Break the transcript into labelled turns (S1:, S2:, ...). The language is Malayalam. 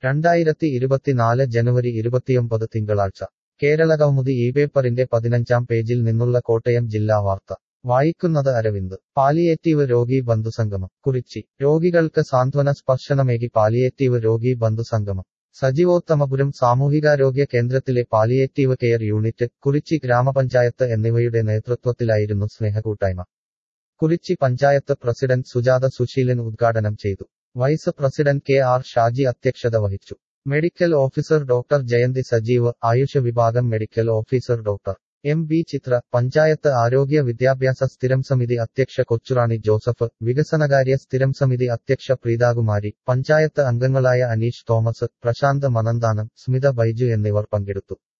S1: രണ്ടായിരത്തി ഇരുപത്തിനാല് ജനുവരി ഇരുപത്തിയൊമ്പത് തിങ്കളാഴ്ച കേരളകൗമുദി ഈ പേപ്പറിന്റെ പതിനഞ്ചാം പേജിൽ നിന്നുള്ള കോട്ടയം ജില്ലാ വാർത്ത വായിക്കുന്നത് അരവിന്ദ് പാലിയേറ്റീവ് രോഗി ബന്ധുസംഗമം കുറിച്ചി രോഗികൾക്ക് സാന്ത്വന സ്പർശനമേകി പാലിയേറ്റീവ് രോഗി ബന്ധുസംഗമം സജീവോത്തമപുരം സാമൂഹികാരോഗ്യ കേന്ദ്രത്തിലെ പാലിയേറ്റീവ് കെയർ യൂണിറ്റ് കുറിച്ചി ഗ്രാമപഞ്ചായത്ത് എന്നിവയുടെ നേതൃത്വത്തിലായിരുന്നു സ്നേഹകൂട്ടായ്മ കുറിച്ചി പഞ്ചായത്ത് പ്രസിഡന്റ് സുജാത സുശീലൻ ഉദ്ഘാടനം ചെയ്തു vice president K R Shaji അധ്യക്ഷത വഹിച്ചു medical officer doctor Jayanthi Sajeev ആയുഷ വിഭാഗം medical officer doctor M B Chithra panchayat ആരോഗ്യ വിദ്യാഭ്യാസ സ്ഥിരം സമിതി അധ്യക്ഷ കൊച്ചുറാണി ജോസഫ് വികസനകാര്യ സ്ഥിരം സമിതി അധ്യക്ഷ പ്രീതാകുമാരി പഞ്ചായത്ത് അംഗങ്ങളായ അനീഷ് തോമസ് പ്രശാന്ത് മനന്താനം സ്മിത ബൈജു എന്നിവർ പങ്കെടുത്തു